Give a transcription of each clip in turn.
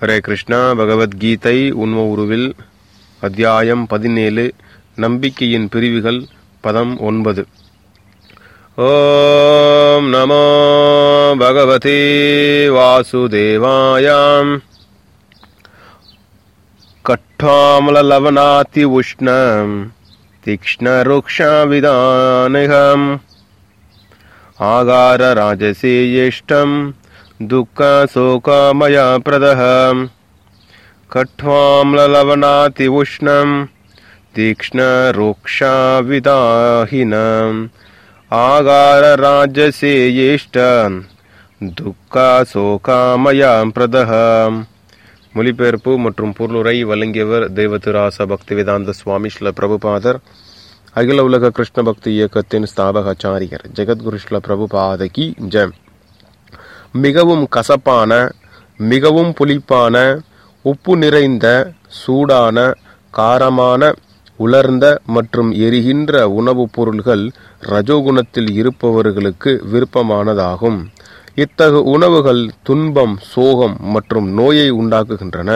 ஹரே கிருஷ்ணா பகவத்கீதை உண்ம உருவில் அத்தியாயம் பதினேழு நம்பிக்கையின் பிரிவுகள் பதம் ஒன்பது ஓம் நமோ பகவதே வாசுதேவாயாம் கட்டாமலவனாதி உஷ்ணம் तीक्ष्णरुक्षाविदानहम् आगारराजसेयेष्टम् दुःखशोकमयप्रदः कट्वाम्ललवनाति उष्णम् तीक्ष्णरुक्षाविदाहिनम् ஆகாரராஜசேயேஷ்டம் துக்கா சோகாமயாம் பிரதஹம் மொழிபெயர்ப்பு மற்றும் பொருளுரை வழங்கியவர் தெய்வத்திராச பக்தி வேதாந்த சுவாமி ஸ்ல பிரபுபாதர் அகில உலக கிருஷ்ண பக்தி இயக்கத்தின் ஸ்தாபக ஆச்சாரியர் ஜெகத்குரு ஸ்ல பிரபுபாத கி ஜெம் மிகவும் கசப்பான மிகவும் புளிப்பான உப்பு நிறைந்த சூடான காரமான உலர்ந்த மற்றும் எரிகின்ற உணவுப் பொருள்கள் ரஜோகுணத்தில் இருப்பவர்களுக்கு விருப்பமானதாகும் இத்தகு உணவுகள் துன்பம் சோகம் மற்றும் நோயை உண்டாக்குகின்றன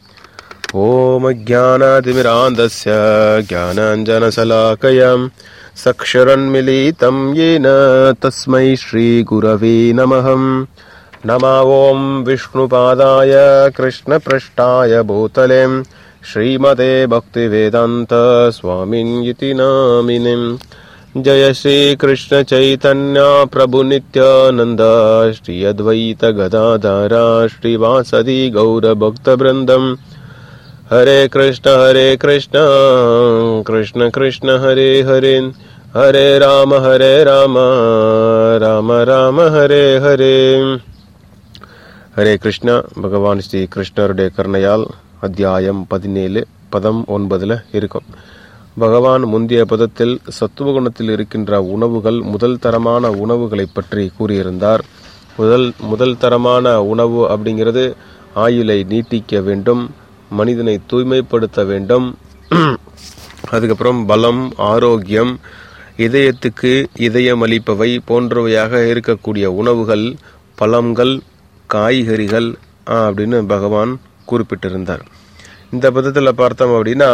ஓம ஜானாதிமிராந்தஸ்ய ஜானாஞ்சனசலாக்கயம் சக்ஷரன்மிலிதம் येन तस्मै श्रीगुरवे नमः नम ॐ विष्णुपादाय कृष्णपृष्ठाय भूतले श्रीमते भक्तिवेदान्त स्वामिन् इति नामिनिम् जय श्रीकृष्णचैतन्य प्रभुनित्यानन्द श्री अद्वैत गदाधरा श्रीवासदि गौरभक्तवृन्दम् हरे कृष्ण हरे कृष्ण कृष्ण कृष्ण हरे हरे हरे राम हरे राम राम राम हरे हरे ஹரே கிருஷ்ணா பகவான் ஸ்ரீ கிருஷ்ணருடைய கருணையால் அத்தியாயம் பதினேழு பதம் ஒன்பதுல இருக்கும் பகவான் முந்தைய பதத்தில் சத்துவ குணத்தில் இருக்கின்ற உணவுகள் முதல் தரமான உணவுகளை பற்றி கூறியிருந்தார் முதல் முதல் தரமான உணவு அப்படிங்கிறது ஆயுளை நீட்டிக்க வேண்டும் மனிதனை தூய்மைப்படுத்த வேண்டும் அதுக்கப்புறம் பலம் ஆரோக்கியம் இதயத்துக்கு இதயம் அளிப்பவை போன்றவையாக இருக்கக்கூடிய உணவுகள் பழங்கள் காய்கறிகள் அப்படின்னு பகவான் குறிப்பிட்டிருந்தார் இந்த பதத்தில் பார்த்தோம் அப்படின்னா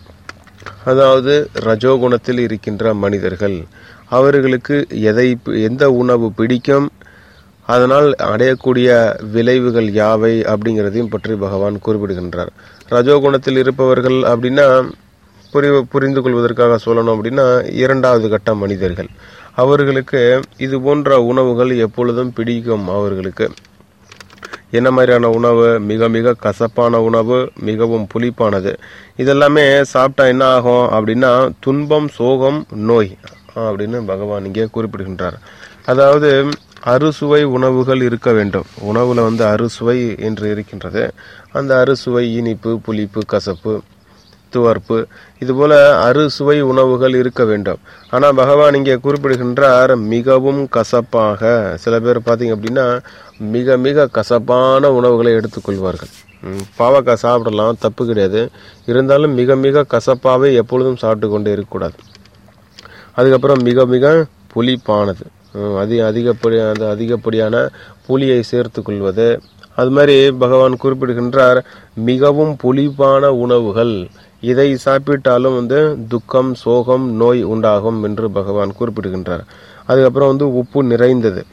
அதாவது ரஜோகுணத்தில் இருக்கின்ற மனிதர்கள் அவர்களுக்கு எதை எந்த உணவு பிடிக்கும் அதனால் அடையக்கூடிய விளைவுகள் யாவை அப்படிங்கிறதையும் பற்றி பகவான் குறிப்பிடுகின்றார் ரஜோகுணத்தில் இருப்பவர்கள் அப்படின்னா புரி புரிந்து கொள்வதற்காக சொல்லணும் அப்படின்னா இரண்டாவது கட்ட மனிதர்கள் அவர்களுக்கு இது போன்ற உணவுகள் எப்பொழுதும் பிடிக்கும் அவர்களுக்கு என்ன மாதிரியான உணவு மிக மிக கசப்பான உணவு மிகவும் புளிப்பானது இதெல்லாமே சாப்பிட்டா என்ன ஆகும் அப்படின்னா துன்பம் சோகம் நோய் அப்படின்னு பகவான் இங்கே குறிப்பிடுகின்றார் அதாவது அறுசுவை உணவுகள் இருக்க வேண்டும் உணவுல வந்து அறுசுவை என்று இருக்கின்றது அந்த அறுசுவை இனிப்பு புளிப்பு கசப்பு துவர்ப்பு இதுபோல அறுசுவை உணவுகள் இருக்க வேண்டும் ஆனா பகவான் இங்கே குறிப்பிடுகின்றார் மிகவும் கசப்பாக சில பேர் பார்த்தீங்க அப்படின்னா மிக மிக கசப்பான உணவுகளை எடுத்துக்கொள்வார்கள் பாவக்காய் சாப்பிடலாம் தப்பு கிடையாது இருந்தாலும் மிக மிக கசப்பாவே எப்பொழுதும் சாப்பிட்டு கொண்டே இருக்கக்கூடாது அதுக்கப்புறம் மிக மிக புளிப்பானது அதி அதிகப்படி அந்த அதிகப்படியான புளியை சேர்த்து கொள்வது அது மாதிரி பகவான் குறிப்பிடுகின்றார் மிகவும் புளிப்பான உணவுகள் இதை சாப்பிட்டாலும் வந்து துக்கம் சோகம் நோய் உண்டாகும் என்று பகவான் குறிப்பிடுகின்றார் அதுக்கப்புறம் வந்து உப்பு நிறைந்தது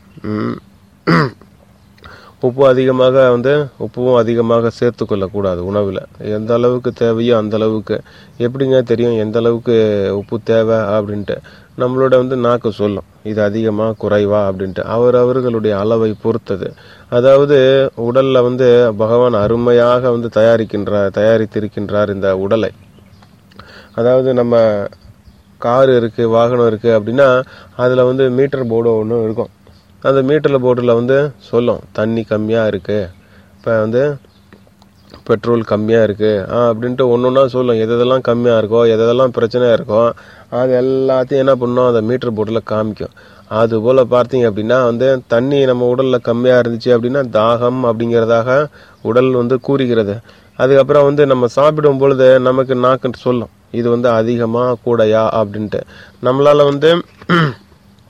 உப்பு அதிகமாக வந்து உப்பும் அதிகமாக சேர்த்து கொள்ளக்கூடாது உணவில் எந்த அளவுக்கு தேவையோ அந்த அளவுக்கு எப்படிங்க தெரியும் எந்த அளவுக்கு உப்பு தேவை அப்படின்ட்டு நம்மளோட வந்து நாக்கு சொல்லும் இது அதிகமாக குறைவா அப்படின்ட்டு அவர் அவர்களுடைய அளவை பொறுத்தது அதாவது உடல்ல வந்து பகவான் அருமையாக வந்து தயாரிக்கின்றார் தயாரித்திருக்கின்றார் இந்த உடலை அதாவது நம்ம கார் இருக்கு வாகனம் இருக்கு அப்படின்னா அதுல வந்து மீட்டர் போர்டு ஒன்று இருக்கும் அந்த மீட்டர் போர்டில் வந்து சொல்லும் தண்ணி கம்மியாக இருக்கு இப்போ வந்து பெட்ரோல் கம்மியாக இருக்குது அப்படின்ட்டு ஒன்று ஒன்றா சொல்லும் எது எதெல்லாம் கம்மியாக இருக்கோ எது எதெல்லாம் பிரச்சனையாக இருக்கோ அது எல்லாத்தையும் என்ன பண்ணும் அந்த மீட்டர் போர்டில் காமிக்கும் அது போல் பார்த்தீங்க அப்படின்னா வந்து தண்ணி நம்ம உடலில் கம்மியாக இருந்துச்சு அப்படின்னா தாகம் அப்படிங்கிறதாக உடல் வந்து கூறுகிறது அதுக்கப்புறம் வந்து நம்ம சாப்பிடும் பொழுது நமக்கு நாக்கு சொல்லும் இது வந்து அதிகமாக கூடையா அப்படின்ட்டு நம்மளால வந்து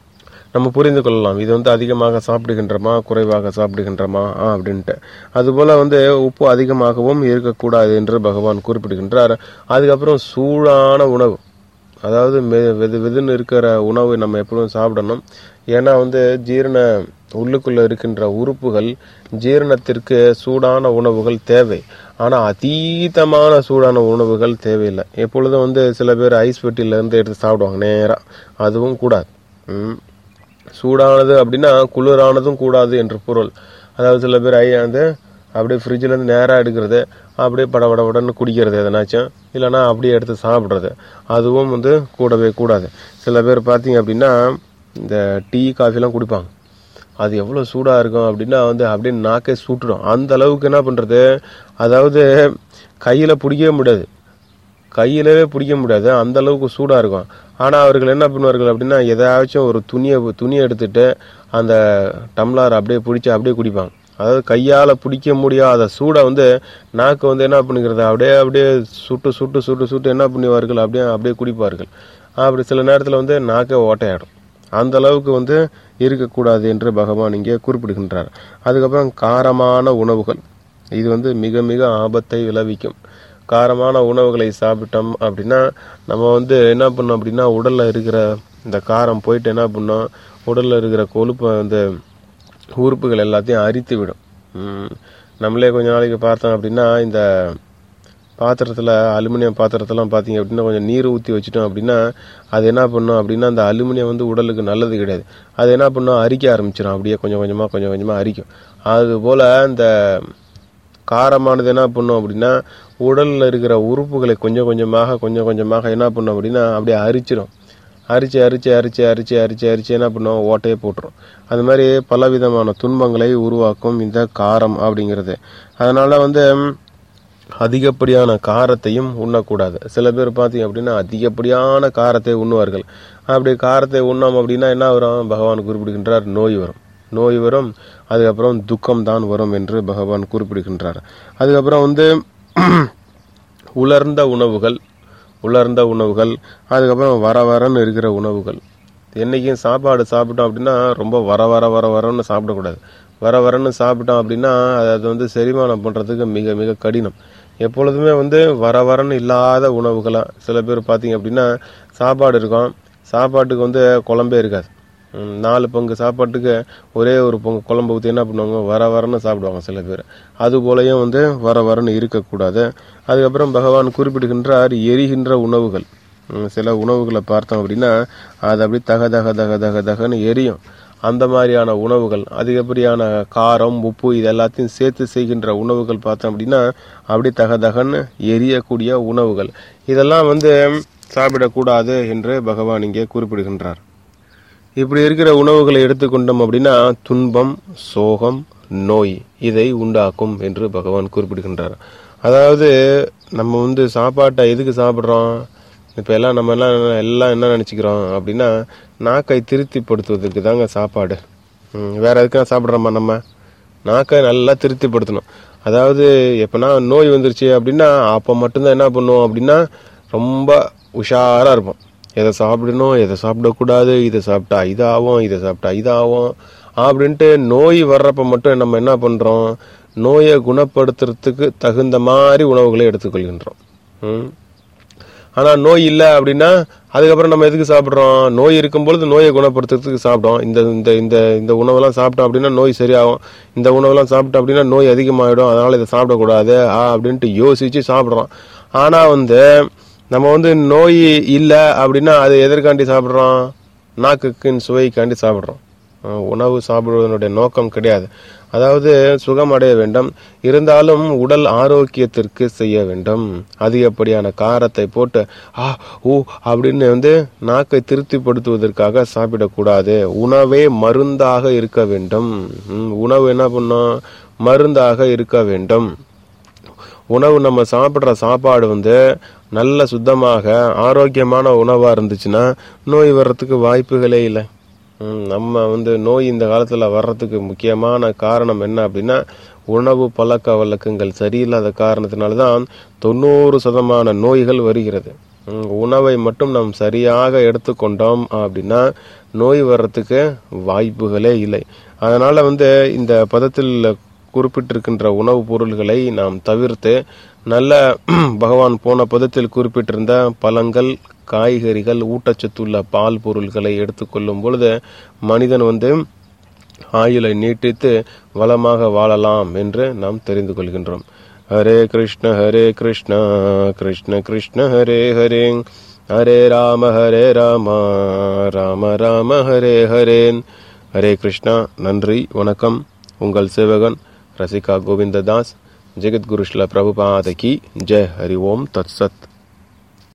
நம்ம புரிந்து கொள்ளலாம் இது வந்து அதிகமாக சாப்பிடுகின்றமா குறைவாக சாப்பிடுகின்றமா ஆ, அப்படின்ட்டு அதுபோல வந்து உப்பு அதிகமாகவும் இருக்கக்கூடாது என்று பகவான் குறிப்பிடுகின்றார் அதுக்கப்புறம் சூடான உணவு அதாவது மெ- வெது வெதுன்னு இருக்கிற உணவு நம்ம எப்பவும் சாப்பிடணும் ஏன்னா வந்து ஜீரண உள்ளுக்குள்ள இருக்கின்ற உறுப்புகள் ஜீரணத்திற்கு சூடான உணவுகள் தேவை ஆனா அதீதமான சூடான உணவுகள் தேவையில்லை எப்பொழுதும் வந்து சில பேர் ஐஸ் பெட்டியில இருந்து எடுத்து சாப்பிடுவாங்க நேரா அதுவும் கூடாது ம். சூடானது அப்படின்னா குளிரானதும் கூடாது என்று பொருள் அதாவது சில பேர் ஐ வந்து அப்படியே ஃப்ரிட்ஜில் இருந்து நேராக எடுக்கிறது அப்படியே படபடபடன்னு குடிக்கிறது எதனாச்சும் இல்லைன்னா அப்படியே எடுத்து சாப்பிட்றது அதுவும் வந்து கூடவே கூடாது சில பேர் பார்த்தீங்க அப்படின்னா இந்த டீ காஃபிலாம் குடிப்பாங்க அது எவ்வளோ சூடாக இருக்கும் அப்படின்னா வந்து அப்படியே நாக்கே சுட்டுடும் அந்த அளவுக்கு என்ன பண்ணுறது அதாவது கையில் பிடிக்கவே முடியாது கையிலவே பிடிக்க முடியாது அந்த அளவுக்கு சூடாக இருக்கும் ஆனால் அவர்கள் என்ன பண்ணுவார்கள் அப்படின்னா எதாச்சும் ஒரு துணியை துணியை எடுத்துட்டு அந்த டம்ளார் அப்படியே பிடிச்சி அப்படியே குடிப்பாங்க அதாவது கையால் பிடிக்க முடியாத சூடை வந்து நாக்கு வந்து என்ன பண்ணுகிறது அப்படியே அப்படியே சுட்டு சுட்டு சுட்டு சுட்டு என்ன பண்ணுவார்கள் அப்படியே அப்படியே குடிப்பார்கள் அப்படி சில நேரத்தில் வந்து நாக்கே ஓட்டையாடும் அந்த அளவுக்கு வந்து இருக்கக்கூடாது என்று பகவான் இங்கே குறிப்பிடுகின்றார் அதுக்கப்புறம் காரமான உணவுகள் இது வந்து மிக மிக ஆபத்தை விளைவிக்கும் காரமான உணவுகளை சாப்பிட்டோம் அப்படின்னா நம்ம வந்து என்ன பண்ணோம் அப்படின்னா உடல்ல இருக்கிற இந்த காரம் போயிட்டு என்ன பண்ணோம் உடல்ல இருக்கிற கொழுப்பை வந்து உறுப்புகள் எல்லாத்தையும் அரித்து விடும் ம். நம்மளே கொஞ்ச நாளைக்கு பார்த்தோம் அப்படின்னா இந்த பாத்திரத்தில் அலுமினியம் பாத்திரத்தெல்லாம் பார்த்தீங்க அப்படின்னா கொஞ்சம் நீர் ஊற்றி வச்சுட்டோம் அப்படின்னா அது என்ன பண்ணும் அப்படின்னா அந்த அலுமினியம் வந்து உடலுக்கு நல்லது கிடையாது அது என்ன பண்ணும் அரிக்க ஆரம்பிச்சிடும் அப்படியே கொஞ்சம் கொஞ்சமாக கொஞ்சம் கொஞ்சமாக அரிக்கும் அதுபோல் இந்த காரமானது என்ன பண்ணும் அப்படின்னா உடலில் இருக்கிற உறுப்புகளை கொஞ்சம் கொஞ்சமாக கொஞ்சம் கொஞ்சமாக என்ன பண்ணும் அப்படின்னா அப்படியே அரிச்சிடும் அரிச்சு அரிச்சு அரிச்சு அரிச்சு அரிச்சு அரிச்சு என்ன பண்ணும் ஓட்டையே போட்டுரும் அது மாதிரி பலவிதமான துன்பங்களை உருவாக்கும் இந்த காரம் அப்படிங்கிறது அதனால வந்து ம், அதிகப்படியான காரத்தையும் உண்ணக்கூடாது சில பேர் பார்த்தீங்க அப்படின்னா அதிகப்படியான காரத்தை உண்ணுவார்கள் அப்படி காரத்தை உண்ணோம் அப்படின்னா என்ன வரும் பகவான் குறிப்பிடுகின்றார் நோய் வரும் நோய் வரும் அதுக்கப்புறம் துக்கம் தான் வரும் என்று பகவான் குறிப்பிடுகின்றார் அதுக்கப்புறம் வந்து உலர்ந்த உணவுகள் உலர்ந்த உணவுகள் அதுக்கப்புறம் வர வரன்னு இருக்கிற உணவுகள் என்னைக்கும் சாப்பாடு சாப்பிட்டோம் அப்படின்னா ரொம்ப வர வர வர வரன்னு சாப்பிடக்கூடாது வர வரன்னு சாப்பிட்டோம் அப்படின்னா அது அது வந்து செரிமானம் பண்ணுறதுக்கு மிக மிக கடினம் எப்பொழுதுமே வந்து வர வரன்னு இல்லாத உணவுகளாக சில பேர் பார்த்தீங்க அப்படின்னா சாப்பாடு இருக்கும் சாப்பாட்டுக்கு வந்து குழம்பே இருக்காது ம், நாலு பங்கு சாப்பாட்டுக்கு ஒரே ஒரு பங்கு குழம்பு ஊற்றி என்ன பண்ணுவாங்க வர வரன்னு சாப்பிடுவாங்க சில பேர் அது போலயும் வந்து வர வரன்னு இருக்கக்கூடாது அதுக்கப்புறம் பகவான் குறிப்பிடுகின்றார் எரிகின்ற உணவுகள் ம், சில உணவுகளை பார்த்தோம் அப்படின்னா அது அப்படி தக தக தக தக தகன்னு எரியும் அந்த மாதிரியான உணவுகள் அதிகப்படியான காரம் உப்பு இது எல்லாத்தையும் சேர்த்து செய்கின்ற உணவுகள் பார்த்தோம் அப்படின்னா அப்படி தக தகன்னு எரியக்கூடிய உணவுகள் இதெல்லாம் வந்து சாப்பிடக்கூடாது என்று பகவான் இங்கே குறிப்பிடுகின்றார் இப்படி இருக்கிற உணவுகளை எடுத்துக்கொண்டோம் அப்படின்னா துன்பம் சோகம் நோய் இதை உண்டாக்கும் என்று பகவான் குறிப்பிடுகின்றார் அதாவது நம்ம வந்து சாப்பாட்டை எதுக்கு சாப்பிட்றோம் இப்போ எல்லாம் நம்ம எல்லாம் எல்லாம் என்ன நினச்சிக்கிறோம் அப்படின்னா நாக்கை திருப்திப்படுத்துவதற்கு தாங்க சாப்பாடு ம், வேற எதுக்காக சாப்பிட்றோமா நம்ம நாக்கை நல்லா திருப்திப்படுத்தணும் அதாவது எப்பனா நோய் வந்துருச்சு அப்படின்னா அப்போ மட்டும்தான் என்ன பண்ணுவோம் அப்படின்னா ரொம்ப உஷாராக இருப்போம் எதை சாப்பிடணும் எதை சாப்பிடக்கூடாது இதை சாப்பிட்டா இதாகும் இதை சாப்பிட்டா இதாகும் அப்படின்ட்டு நோய் வர்றப்ப மட்டும் நம்ம என்ன பண்ணுறோம் நோயை குணப்படுத்துறதுக்கு தகுந்த மாதிரி உணவுகளை எடுத்துக்கொள்கின்றோம் ம் ஆனால் நோய் இல்லை அப்படின்னா அதுக்கப்புறம் நம்ம எதுக்கு சாப்பிட்றோம் நோய் இருக்கும் பொழுது நோயை குணப்படுத்துறதுக்கு சாப்பிட்டோம் இந்த இந்த இந்த இந்த உணவெல்லாம் சாப்பிட்டோம் அப்படின்னா நோய் சரியாகும் இந்த உணவெல்லாம் சாப்பிட்டோம் அப்படின்னா நோய் அதிகமாகிடும் அதனால இதை சாப்பிடக்கூடாது ஆ அப்படின்ட்டு யோசிச்சு சாப்பிட்றோம் ஆனால் வந்து நம்ம வந்து நோய் இல்லை அப்படின்னா அது எதற்காண்டி சாப்பிட்றோம் நாக்குக்கின் சுவைக்காண்டி சாப்பிட்றோம் அஹ் உணவு சாப்பிடுவதனுடைய நோக்கம் கிடையாது அதாவது சுகம் அடைய வேண்டும் இருந்தாலும் உடல் ஆரோக்கியத்திற்கு செய்ய வேண்டும் அதிகப்படியான காரத்தை போட்டு ஆ ஊ அப்படின்னு வந்து நாக்கை திருப்திப்படுத்துவதற்காக சாப்பிடக்கூடாது உணவே மருந்தாக இருக்க வேண்டும் ம், உணவு என்ன பண்ணும் மருந்தாக இருக்க வேண்டும் உணவு நம்ம சாப்பிட்ற சாப்பாடு வந்து நல்ல சுத்தமாக ஆரோக்கியமான உணவாக இருந்துச்சுன்னா நோய் வர்றதுக்கு வாய்ப்புகளே இல்லை ம், நம்ம வந்து நோய் இந்த காலத்தில் வர்றதுக்கு முக்கியமான காரணம் என்ன அப்படின்னா உணவு பழக்க வழக்கங்கள் சரியில்லாத காரணத்தினால தான் தொண்ணூறு சதமான நோய்கள் வருகிறது ம், உணவை மட்டும் நாம் சரியாக எடுத்துக்கொண்டோம் அப்படின்னா நோய் வர்றதுக்கு வாய்ப்புகளே இல்லை அதனால வந்து இந்த பதத்தில் குறிப்பிட்டிருக்கின்ற உணவுப் பொருள்களை நாம் தவிர்த்து நல்ல பகவான் போன பதத்தில் குறிப்பிட்டிருந்த பழங்கள் காய்கறிகள் ஊட்டச்சத்துள்ள பால் பொருள்களை எடுத்துக்கொள்ளும் பொழுது மனிதன் வந்து ஆயுளை நீட்டித்து வளமாக வாழலாம் என்று நாம் தெரிந்து கொள்கின்றோம் ஹரே கிருஷ்ண ஹரே கிருஷ்ண கிருஷ்ண கிருஷ்ண ஹரே ஹரே ஹரே ராம ஹரே ராம ராம ராம ஹரே ஹரேன் ஹரே கிருஷ்ணா நன்றி வணக்கம் உங்கள் சேவகன் ரசிகா கோவிந்ததாஸ் ஜெகத்குரு ஸ்ல பிரபுபாத கி ஜெய் ஹரி ஓம் தத் சத்